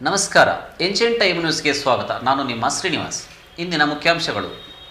ನಮಸ್ಕಾರ ancient time ನ್ಯೂಸ್ಗೆ ಸ್ವಾಗತ ನಾನು ನಿಮ್ಮ ಶ್ರೀನಿವಾಸ್ ಇಂದಿನ ಮುಖ್ಯಾಂಶಗಳು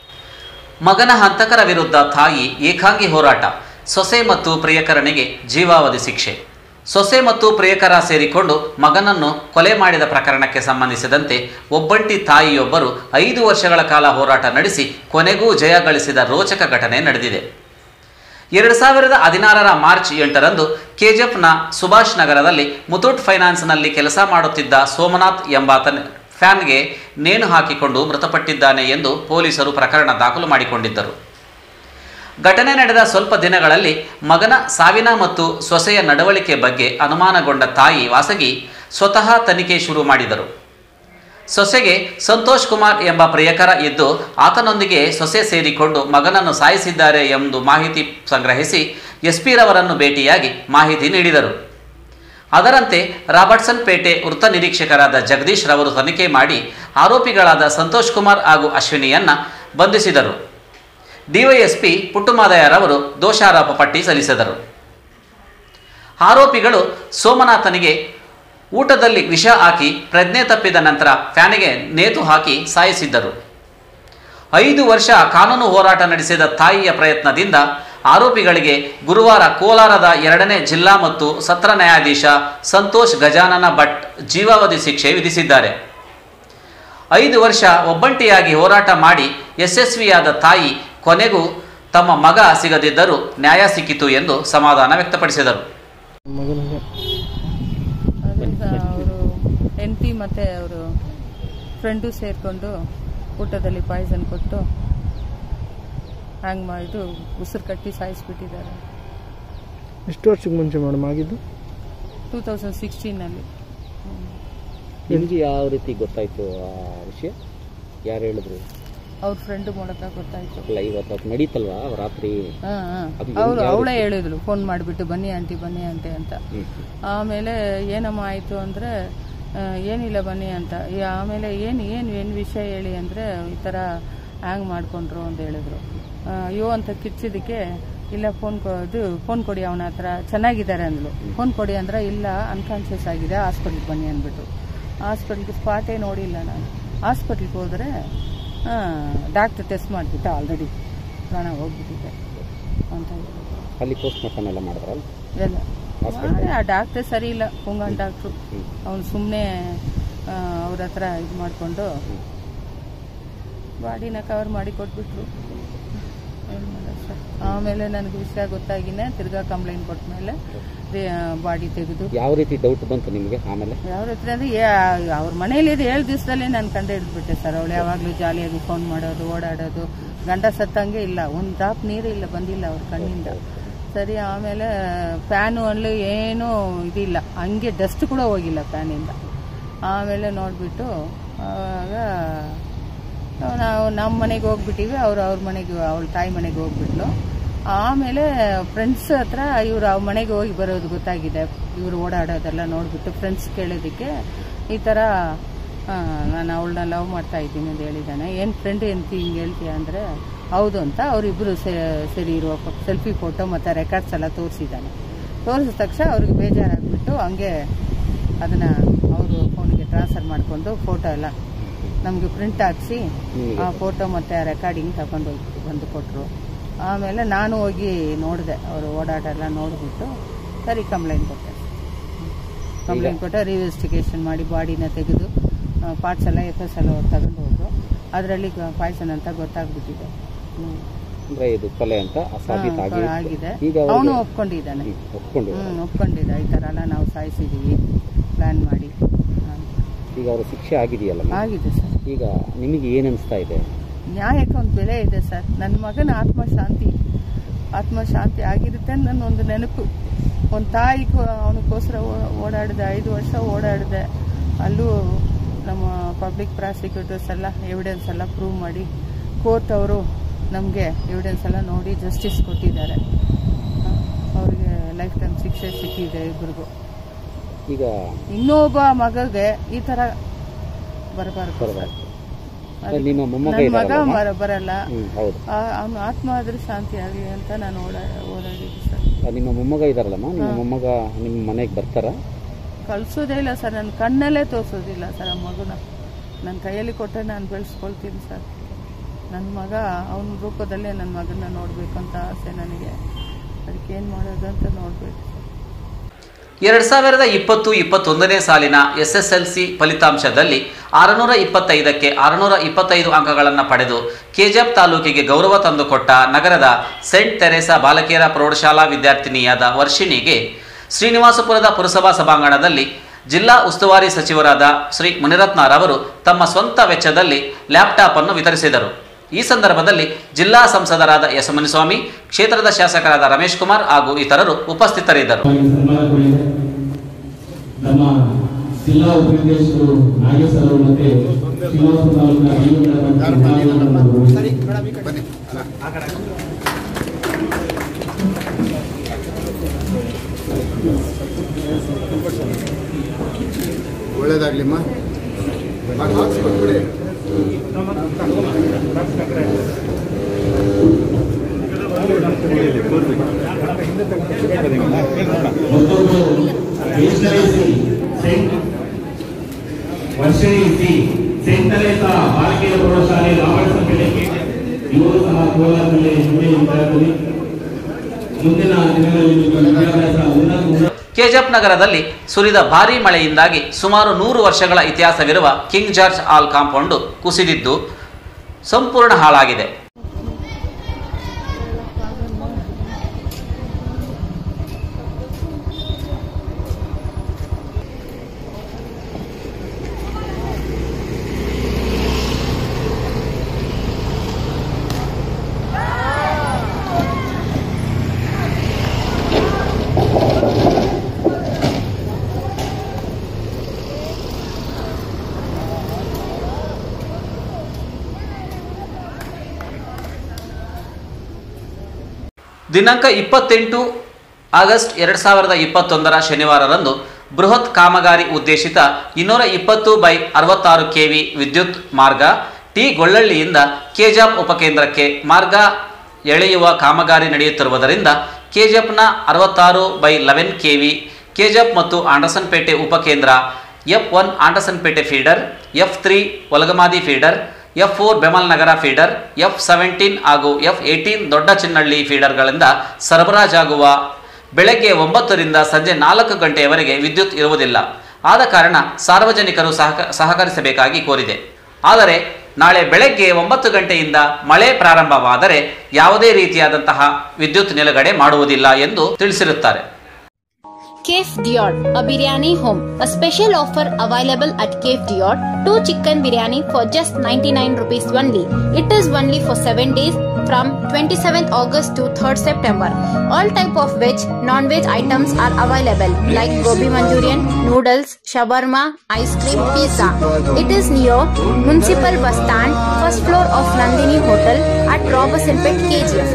ಮಗನ ಹಂತಕರ ವಿರುದ್ಧ ತಾಯಿ ಏಕಾಂಗಿ ಹೋರಾಟ ಸೊಸೆ ಮತ್ತು ಪ್ರಿಯಕರನಿಗೆ ಜೀವಾವಧಿ ಶಿಕ್ಷೆ ಸೊಸೆ ಮತ್ತು ಪ್ರಿಯಕರ ಸೇರಿಕೊಂಡು ಮಗನನ್ನು ಕೊಲೆ ಮಾಡಿದ ಪ್ರಕರಣಕ್ಕೆ ಸಂಬಂಧಿಸಿದಂತೆ ಒಬ್ಬಂಟಿ ತಾಯಿಯೊಬ್ಬರು ಐದು ವರ್ಷಗಳ ಕಾಲ ಹೋರಾಟ ನಡೆಸಿ ಕೊನೆಗೂ ಜಯ ಗಳಿಸಿದ ರೋಚಕ ಘಟನೆ ನಡೆದಿದೆ ಎರಡು ಸಾವಿರದ ಹದಿನಾರರ ಮಾರ್ಚ್ ಎಂಟರಂದು ಕೆಜಿಎಫ್ನ ಸುಭಾಷ್ ನಗರದಲ್ಲಿ ಮುತೂಟ್ ಫೈನಾನ್ಸ್ನಲ್ಲಿ ಕೆಲಸ ಮಾಡುತ್ತಿದ್ದ ಸೋಮನಾಥ್ ಎಂಬಾತನ ಫ್ಯಾನ್ಗೆ ನೇಣು ಹಾಕಿಕೊಂಡು ಮೃತಪಟ್ಟಿದ್ದಾನೆ ಎಂದು ಪೊಲೀಸರು ಪ್ರಕರಣ ದಾಖಲು ಮಾಡಿಕೊಂಡಿದ್ದರು ಘಟನೆ ನಡೆದ ಸ್ವಲ್ಪ ದಿನಗಳಲ್ಲಿ ಮಗನ ಸಾವಿನ ಮತ್ತು ಸೊಸೆಯ ನಡವಳಿಕೆ ಬಗ್ಗೆ ಅನುಮಾನಗೊಂಡ ತಾಯಿ ವಾಸಗಿ ಸ್ವತಃ ತನಿಖೆ ಶುರು ಮಾಡಿದರು ಸೊಸೆಗೆ ಸಂತೋಷ್ ಕುಮಾರ್ ಎಂಬ ಪ್ರಿಯಕರ ಇದ್ದು ಆತನೊಂದಿಗೆ ಸೊಸೆ ಸೇರಿಕೊಂಡು ಮಗನನ್ನು ಸಾಯಿಸಿದ್ದಾರೆ ಎಂದು ಮಾಹಿತಿ ಸಂಗ್ರಹಿಸಿ ಎಸ್ಪಿರವರನ್ನು ಭೇಟಿಯಾಗಿ ಮಾಹಿತಿ ನೀಡಿದರು ಅದರಂತೆ ರಾಬರ್ಟ್ಸನ್ ಪೇಟೆ ವೃತ್ತ ನಿರೀಕ್ಷಕರಾದ ಜಗದೀಶ್ ರವರು ತನಿಖೆ ಮಾಡಿ ಆರೋಪಿಗಳಾದ ಸಂತೋಷ್ ಕುಮಾರ್ ಹಾಗೂ ಅಶ್ವಿನಿಯನ್ನ ಬಂಧಿಸಿದರು ಡಿವೈಎಸ್ಪಿ ಪುಟ್ಟುಮಾದಯ್ಯರವರು ದೋಷಾರೋಪ ಪಟ್ಟಿ ಸಲ್ಲಿಸಿದರು ಆರೋಪಿಗಳು ಸೋಮನಾಥನಿಗೆ ಊಟದಲ್ಲಿ ವಿಷ ಹಾಕಿ ಪ್ರಜ್ಞೆ ತಪ್ಪಿದ ನಂತರ ಫ್ಯಾನಿಗೆ ನೇತು ಹಾಕಿ ಸಾಯಿಸಿದ್ದರು ಐದು ವರ್ಷ ಕಾನೂನು ಹೋರಾಟ ನಡೆಸಿದ ತಾಯಿಯ ಪ್ರಯತ್ನದಿಂದ ಆರೋಪಿಗಳಿಗೆ ಗುರುವಾರ ಕೋಲಾರದ ಎರಡನೇ ಜಿಲ್ಲಾ ಮತ್ತು ಸತ್ರ ನ್ಯಾಯಾಧೀಶ ಸಂತೋಷ್ ಗಜಾನನ ಭಟ್ ಜೀವಾವಧಿ ಶಿಕ್ಷೆ ವಿಧಿಸಿದ್ದಾರೆ ಐದು ವರ್ಷ ಒಬ್ಬಂಟಿಯಾಗಿ ಹೋರಾಟ ಮಾಡಿ ಯಶಸ್ವಿಯಾದ ತಾಯಿ ಕೊನೆಗೂ ತಮ್ಮ ಮಗ ಸಿಗದಿದ್ದರೂ ನ್ಯಾಯ ಸಿಕ್ಕಿತು ಎಂದು ಸಮಾಧಾನ ವ್ಯಕ್ತಪಡಿಸಿದರು ಮಗನಿಗೆ ಅದರಿಂದ ಅವರು ಹೆಂಡತಿ ಮತ್ತು ಅವರು ಫ್ರೆಂಡು ಸೇರಿಕೊಂಡು ಊಟದಲ್ಲಿ ಪಾಯ್ಸನ್ ಕೊಟ್ಟು ಹ್ಯಾಂಗ್ ಮಾಡಿದ್ದು ಉಸಿರು ಕಟ್ಟಿ ಸಾಯಿಸ್ಬಿಟ್ಟಿದ್ದಾರೆ ಎಷ್ಟು ವರ್ಷಕ್ಕೆ ಮುಂಚೆ ಮೇಡಮ್ ಆಗಿದ್ದು ಟೂ ತೌಸಂಡ್ ಸಿಕ್ಸ್ಟೀನಲ್ಲಿ ನಿಮಗೆ ಯಾವ ರೀತಿ ಗೊತ್ತಾಯ್ತು ಆ ವಿಷಯ ಯಾರು ಹೇಳಿದ್ರು ಅವ್ರ ಫ್ರೆಂಡ್ ಮೂಲಕ ಗೊತ್ತಾಯ್ತು ಅಲ್ಲ ಇವತ್ತು ಅದು ನಡೀತಲ್ವಾ ರಾತ್ರಿ ಹಾಂ ಹಾಂ ಅದು ಅವರು ಯಾವ ಅವಳೇ ಹೇಳಿದ್ರು ಫೋನ್ ಮಾಡಿಬಿಟ್ಟು ಬನ್ನಿ ಆಂಟಿ ಬನ್ನಿ ಆಂಟಿ ಅಂತ ಹ್ಮ್. ಆಮೇಲೆ ಏನಮ್ಮ ಆಯಿತು ಅಂದರೆ ಏನಿಲ್ಲ ಬನ್ನಿ ಅಂತ ಈ ಆಮೇಲೆ ಏನು ಏನು ಏನು ವಿಷಯ ಹೇಳಿ ಅಂದರೆ ಈ ಥರ ಹ್ಯಾಂಗ್ ಮಾಡ್ಕೊಂಡ್ರು ಅಂತ ಹೇಳಿದ್ರು ಆ, ಅಯ್ಯೋ ಅಂತ ಕಿರ್ಚಿದ್ದಕ್ಕೆ ಇಲ್ಲ ಫೋನ್ ಇದು ಫೋನ್ ಕೊಡಿ ಅವನ ಹತ್ರ ಚೆನ್ನಾಗಿದ್ದಾರೆ ಅಂದ್ಲು ಫೋನ್ ಕೊಡಿ ಅಂದ್ರೆ ಇಲ್ಲ ಅನ್ಕಾನ್ಷಿಯಸ್ ಆಗಿದೆ ಹಾಸ್ಪಿಟ್ಲಿಗೆ ಬನ್ನಿ ಅಂದ್ಬಿಟ್ಟು ಹಾಸ್ಪಿಟ್ಲಿಗೆ ಸ್ಪಾಟೇ ನೋಡಿಲ್ಲ ನಾನು ಹಾಸ್ಪಿಟ್ಲಿಗೆ ಹೋದರೆ ಡಾಕ್ಟರ್ ಟೆಸ್ಟ್ ಮಾಡಿಬಿಟ್ಟು ಆಲ್ರೆಡಿ ಪ್ರಾಣ ಹೋಗ್ಬಿಟ್ಟಿದೆ ಅಂತ ಹೇಳಿದ್ರು ಅಲ್ಲಿ ಪೋಸ್ಟ್ ಮಾರ್ಟಮ್ ಎಲ್ಲ ಮಾಡಿದ್ರಲ್ಲ ಎಲ್ಲ ಮಾಡಿ ಆ ಡಾಕ್ಟರ್ ಸರಿ ಇಲ್ಲ ಪುಂಗನ್ ಡಾಕ್ಟ್ರು ಅವ್ನು ಸುಮ್ಮನೆ ಅವ್ರ ಹತ್ರ ಇದು ಮಾಡಿಕೊಂಡು ಬಾಡಿನ ಕವರ್ ಮಾಡಿ ಕೊಟ್ಬಿಟ್ರು ಏನ್ ಮಾಡೋದು ಸರ್ ಆಮೇಲೆ ನನಗೆ ವಿಷಯ ಗೊತ್ತಾಗಿನೇ ತಿರ್ಗಾ ಕಂಪ್ಲೇಂಟ್ ಕೊಟ್ಟ ಮೇಲೆ ಬಾಡಿ ತೆಗೆದು ಯಾವ ರೀತಿ ಡೌಟ್ ಬಂತು ನಿಮಗೆ ಆಮೇಲೆ ಯಾವ ಹತ್ರ ಅಂದ್ರೆ ಅವ್ರ ಮನೇಲಿ ಇದು ಏಳು ದಿವಸದಲ್ಲೇ ನಾನು ಕಂಡು ಹಿಡಿದ್ಬಿಟ್ಟೆ ಸರ್ ಅವಳು ಯಾವಾಗಲೂ ಜಾಲಿಯಾಗಿ ಫೋನ್ ಮಾಡೋದು ಓಡಾಡೋದು ಗಂಡ ಸತ್ತಂಗೆ ಇಲ್ಲ ಒಂದು ಡ್ರಾಪ್ ನೀರು ಇಲ್ಲ ಬಂದಿಲ್ಲ ಅವ್ರ ಕಣ್ಣಿಂದ ಸರಿ ಆಮೇಲೆ ಫ್ಯಾನು ಅಲ್ಲಿ ಏನೂ ಇದಿಲ್ಲ ಹಂಗೆ ಡಸ್ಟ್ ಕೂಡ ಹೋಗಿಲ್ಲ ಫ್ಯಾನಿಂದ ಆಮೇಲೆ ನೋಡಿಬಿಟ್ಟು ಆವಾಗ ನಾವು ನಮ್ಮ ಮನೆಗೆ ಹೋಗ್ಬಿಟ್ಟಿವಿ ಅವ್ರು ಅವ್ರ ಮನೆಗೆ ಅವಳ ತಾಯಿ ಮನೆಗೆ ಹೋಗ್ಬಿಟ್ಲು ಆಮೇಲೆ ಫ್ರೆಂಡ್ಸ್ ಹತ್ರ ಇವ್ರು ಅವ್ರ ಮನೆಗೆ ಹೋಗಿ ಬರೋದು ಗೊತ್ತಾಗಿದೆ ಇವರು ಓಡಾಡೋದೆಲ್ಲ ನೋಡ್ಬಿಟ್ಟು ಫ್ರೆಂಡ್ಸ್ ಕೇಳೋದಕ್ಕೆ ಈ ಥರ ಆ, ನಾನು ಅವಳನ್ನ ಲವ್ ಮಾಡ್ತಾ ಇದ್ದೀನಿ ಅಂತ ಹೇಳಿದ್ದಾನೆ ಏನು ಫ್ರೆಂಡ್ ಎಂತ ಹಿಂಗೆ ಹೇಳ್ತೀಯ ಅಂದರೆ ಹೌದು ಅಂತ ಅವರಿಬ್ಬರು ಸರಿ ಇರುವ ಸೆಲ್ಫಿ ಫೋಟೋ ಮತ್ತು ರೆಕಾರ್ಡ್ಸ್ ಎಲ್ಲ ತೋರಿಸಿದ್ದಾನೆ ತೋರಿಸಿದ ತಕ್ಷಣ ಅವ್ರಿಗೆ ಬೇಜಾರಾಗ್ಬಿಟ್ಟು ಹಂಗೆ ಅದನ್ನು ಅವರು ಫೋನಿಗೆ ಟ್ರಾನ್ಸ್ಫರ್ ಮಾಡಿಕೊಂಡು ಫೋಟೋ ಎಲ್ಲ ನಮಗೆ ಪ್ರಿಂಟ್ ಹಾಕ್ಸಿ ಆ ಫೋಟೋ ಮತ್ತು ಆ ರೆಕಾರ್ಡಿಂಗ್ ತಗೊಂಡು ಹೋಗಿ ಬಂದು ಕೊಟ್ಟರು ಆಮೇಲೆ ನಾನು ಹೋಗಿ ನೋಡಿದೆ ಅವರು ಓಡಾಟ ಎಲ್ಲ ನೋಡಿಬಿಟ್ಟು ಸರಿ ಕಂಪ್ಲೇಂಟ್ ಕೊಟ್ಟೆ ಕಂಪ್ಲೇಂಟ್ ಕೊಟ್ಟೆ ರಿವೆಸ್ಟಿಗೇಷನ್ ಮಾಡಿ ಬಾಡಿನ ತೆಗೆದು ಪಾರ್ಟ್ಸ್ ಎಲ್ಲ ಎಫ್ ಎಸ್ ಎಲ್ಲ ಅವ್ರು ತಗೊಂಡು ಹೋದ್ರು ಅದರಲ್ಲಿ ಪಾಯ್ಸನ್ ಅಂತ ಗೊತ್ತಾಗ್ಬಿಟ್ಟಿದೆ ಹ್ಮ್. ಅಂದ್ರೆ ಇದು ಕೊಲೆ ಅಂತ ಸಾಬೀತ್ ಹಾ, ಆಗಿ ಆಗಿದೆ ಈಗ ಅವನು ಅವ್ರಿಗೆ- ಒಪ್ಕೊಂಡಿದ್ದಾನೆ ಹ್ಮ್, ಒಪ್ಕೊಂಡು ಹ್ಞೂ ಒಪ್ಕೊಂಡಿದ್ದ ಈ ಥರ ಎಲ್ಲ ನಾವು ಸಾಯಿಸಿದ್ದೀವಿ ಪ್ಲ್ಯಾನ್ ಮಾಡಿ ಅಂತ. ಈಗ ಅವ್ರ ಶಿಕ್ಷೆ ಆಗಿದೆಯಲ್ಲ ಆಗಿದೆ ಸರ್ ಈಗ ನಿಮಗೆ ಏನ್ ಅನಿಸ್ತಾ ಇದೆ ನ್ಯಾಯಕ್ಕೆ ಒಂದು ಬೆಲೆ ಇದೆ ಸರ್ ನನ್ನ ಮಗನ ಆತ್ಮಶಾಂತಿ ಆತ್ಮಶಾಂತಿ ಆಗಿರುತ್ತೆ ನನ್ನ ಒಂದು ನೆನಪು ಒಂದು ತಾಯಿ ಅವನಿಗೋಸ್ಕರ ಓಡಾಡಿದೆ ಐದು ವರ್ಷ ಓಡಾಡಿದೆ ಅಲ್ಲೂ ನಮ್ಮ ಪಬ್ಲಿಕ್ ಪ್ರಾಸಿಕ್ಯೂಟರ್ಸ್ ಎಲ್ಲ ಎವಿಡೆನ್ಸ್ ಎಲ್ಲ ಪ್ರೂವ್ ಮಾಡಿ ಕೋರ್ಟ್ ಅವರು ನಮಗೆ ಎವಿಡೆನ್ಸ್ ಎಲ್ಲ ನೋಡಿ ಜಸ್ಟಿಸ್ ಕೊಟ್ಟಿದ್ದಾರೆ ಅವರಿಗೆ ಲೈಫ್ ಟೈಮ್ ಶಿಕ್ಷೆ ಸಿಕ್ಕಿದೆ ಇಬ್ಬರಿಗೂ ಈಗ ಇನ್ನೊಬ್ಬ ಮಗಗೆ ಈ ಥರ ಬರಬಾರ್ದು ಸರ್. ಬರಬಾರ್ದು ಅದಕ್ಕೆ ನಿಮ್ಮ ಮೊಮ್ಮಗ ನನ್ನ ಮಗ ಇದಾರಲ್ಲ? ಬರ- ಬರಲ್ಲ ಹ್ಮ್ ಹೌದು ಅವನು ಆತ್ಮ ಆದ್ರೆ ಶಾಂತಿ ಆಗಲಿ ಅಂತ ನಾನು ಓಡಾ ಓಡಾಡಿದ್ದೆ ಸರ್ ಆ, ನಿಮ್ಮ ಮೊಮ್ಮಗ ಇದಾರಲ್ಲಮ್ಮ ನಿಮ್ಮ ಮೊಮ್ಮಗ ನಿಮ್ಮ ಮನೆಗೆ ಬರ್ತಾರ ಕಳ್ಸೋದೇ ಇಲ್ಲ ಸರ್ ನನ್ನ ಕಣ್ಣಲ್ಲೇ ತೋರಿಸೋದಿಲ್ಲ ಸರ್ ಆ ಮಗುನ ನನ್ನ ಕೈಯಲ್ಲಿ ಕೊಟ್ಟರೆ ನಾನು ಬೆಳೆಸ್ಕೊಳ್ತೀನಿ ಸರ್ ನನ್ನ ಮಗ ಅವನ ರೂಪದಲ್ಲೇ ನನ್ನ ಮಗನ ನೋಡಬೇಕು ಅಂತ ಆಸೆ ನನಗೆ ಅದಕ್ಕೆ ಏನು ಮಾಡೋದು ಅಂತ ನೋಡಬೇಕು ಎರಡು ಸಾವಿರದ ಇಪ್ಪತ್ತು ಇಪ್ಪತ್ತೊಂದನೇ ಸಾಲಿನ ಎಸ್ ಎಸ್ ಎಲ್ ಸಿ ಫಲಿತಾಂಶದಲ್ಲಿ ಆರುನೂರ ಇಪ್ಪತ್ತೈದಕ್ಕೆ ಆರುನೂರ ಇಪ್ಪತ್ತೈದು ಅಂಕಗಳನ್ನು ಪಡೆದು ಕೆಜಿಎಫ್ ತಾಲೂಕಿಗೆ ಗೌರವ ತಂದುಕೊಟ್ಟ ನಗರದ ಸೆಂಟ್ ತೆರೇಸಾ ಬಾಲಕಿಯರ ಪ್ರೌಢಶಾಲಾ ವಿದ್ಯಾರ್ಥಿನಿಯಾದ ವರ್ಷಿಣಿಗೆ ಶ್ರೀನಿವಾಸಪುರದ ಪುರಸಭಾ ಸಭಾಂಗಣದಲ್ಲಿ ಜಿಲ್ಲಾ ಉಸ್ತುವಾರಿ ಸಚಿವರಾದ ಶ್ರೀ ಮುನಿರತ್ನರವರು ತಮ್ಮ ಸ್ವಂತ ವೆಚ್ಚದಲ್ಲಿ ಲ್ಯಾಪ್ಟಾಪ್ ಅನ್ನು ವಿತರಿಸಿದರು ಈ ಸಂದರ್ಭದಲ್ಲಿ ಜಿಲ್ಲಾ ಸಂಸದರಾದ ಎಸ್ ಮುನಿಸ್ವಾಮಿ ಕ್ಷೇತ್ರದ ಶಾಸಕರಾದ ರಮೇಶ್ ಕುಮಾರ್ ಹಾಗೂ ಇತರರು ಉಪಸ್ಥಿತರಿದ್ದರು ಹಾಗೆ ಸನ್ಮಾನಗೊಂಡಿದೆ ನಮ್ಮ ಜಿಲ್ಲಾ ಉಪನಿರ್ದೇಶಕರು ನಾಗೇಶ್ ಅವರು ಮತ್ತೆ ಶ್ರೀನಿವಾಸ ತಾಲೂಕಿನ ಬೀಗೂರ ಒಳ್ಳೇದಾಗ್ಲಿಮ್ಮ ಹಾಕ್ಸ್ಕೊಟ್ಬಿಡಿ ಮತ್ತೊಬ್ಬರು ಮಿಷನರಿ ಸಿ ಸೆಂಟ್ ವರ್ಷಿಣಿ ಸಿ ಸೆಂಟ್ ತೆರೇಸಾ ಬಾಲಕಿಯರ ಪ್ರೌಢಶಾಲೆ ರಾಮಣಸಪೇಟೆಗೆ ಇವರು ಸಹ ಕೋಲಾರದಲ್ಲಿ ಮುಂದೆ ವಿದ್ಯಾರ್ಥಿ ಮುಂದಿನ ದಿನಗಳಲ್ಲಿ ನಿಮ್ಮ ವಿದ್ಯಾಭ್ಯಾಸ ಉನ್ನತ ಉನ್ನತ ಕೆಜಿಎಫ್ ನಗರದಲ್ಲಿ ಸುರಿದ ಭಾರೀ ಮಳೆಯಿಂದಾಗಿ ಸುಮಾರು ನೂರು ವರ್ಷಗಳ ಇತಿಹಾಸವಿರುವ ಕಿಂಗ್ ಜಾರ್ಜ್ ಹಾಲ್ ಕಾಂಪೌಂಡು ಕುಸಿದಿದ್ದು ಸಂಪೂರ್ಣ ಹಾಳಾಗಿದೆ ದಿನಾಂಕ ಇಪ್ಪತ್ತೆಂಟು ಆಗಸ್ಟ್ ಎರಡು ಸಾವಿರದ ಇಪ್ಪತ್ತೊಂದರ ಶನಿವಾರರಂದು ಬೃಹತ್ ಕಾಮಗಾರಿ ಉದ್ದೇಶಿತ ಇನ್ನೂರ ಇಪ್ಪತ್ತು ಬೈ ಅರವತ್ತಾರು ಕೆವಿ ವಿದ್ಯುತ್ ಮಾರ್ಗ ಟಿ ಗೊಳ್ಳಳ್ಳಿಯಿಂದ ಕೆಜಾಪ್ ಉಪಕೇಂದ್ರಕ್ಕೆ ಮಾರ್ಗ ಎಳೆಯುವ ಕಾಮಗಾರಿ ನಡೆಯುತ್ತಿರುವುದರಿಂದ ಕೆಜಿಎಫ್ನ ಅರವತ್ತಾರು ಬೈ ಲೆವೆನ್ ಕೆವಿ ಕೆಜಿಎಫ್ ಮತ್ತು ಆಂಡರ್ಸನ್ಪೇಟೆ ಉಪಕೇಂದ್ರ F one Andersonpet feeder F three Olagamadi feeder F four BEML Nagar feeder F seventeen ಹಾಗೂ ಎಫ್ ಏಯ್ಟೀನ್ ದೊಡ್ಡ ಚಿನ್ನಳ್ಳಿ ಫೀಡರ್ಗಳಿಂದ ಸರಬರಾಜಾಗುವ ಬೆಳಗ್ಗೆ ಒಂಬತ್ತರಿಂದ ಸಂಜೆ ನಾಲ್ಕು ಗಂಟೆಯವರೆಗೆ ವಿದ್ಯುತ್ ಇರುವುದಿಲ್ಲ ಆದ ಕಾರಣ ಸಾರ್ವಜನಿಕರು ಸಹಕ ಸಹಕರಿಸಬೇಕಾಗಿ ಕೋರಿದೆ ಆದರೆ ನಾಳೆ ಬೆಳಗ್ಗೆ ಒಂಬತ್ತು ಗಂಟೆಯಿಂದ ಮಳೆ ಪ್ರಾರಂಭವಾದರೆ ಯಾವುದೇ ರೀತಿಯಾದಂತಹ ವಿದ್ಯುತ್ ನಿಲುಗಡೆ ಮಾಡುವುದಿಲ್ಲ ಎಂದು ತಿಳಿಸಿರುತ್ತಾರೆ Cafe Dior, a biryani home. A special offer available at Cafe Dior. Two chicken biryani for just 99 rupees only. It is only for 7 days from 27th August to 3rd September. All type of veg, non-veg items are available like gobi manchurian, noodles, shawarma, ice cream, pizza. It is near Municipal Bus Stand, first floor of Nandini Hotel at Robertson Pet KGF.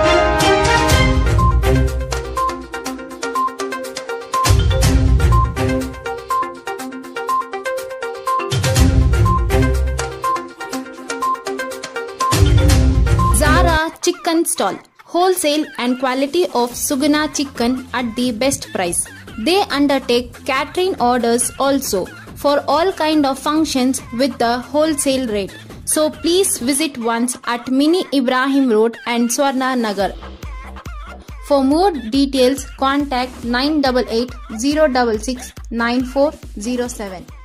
Zara Chicken Stall. Wholesale and quality of Suguna chicken at the best price. They undertake catering orders also for all kind of functions with the wholesale rate. So please visit once at Mini Ibrahim Road and Swarna Nagar. For more details, contact 988 066 9407.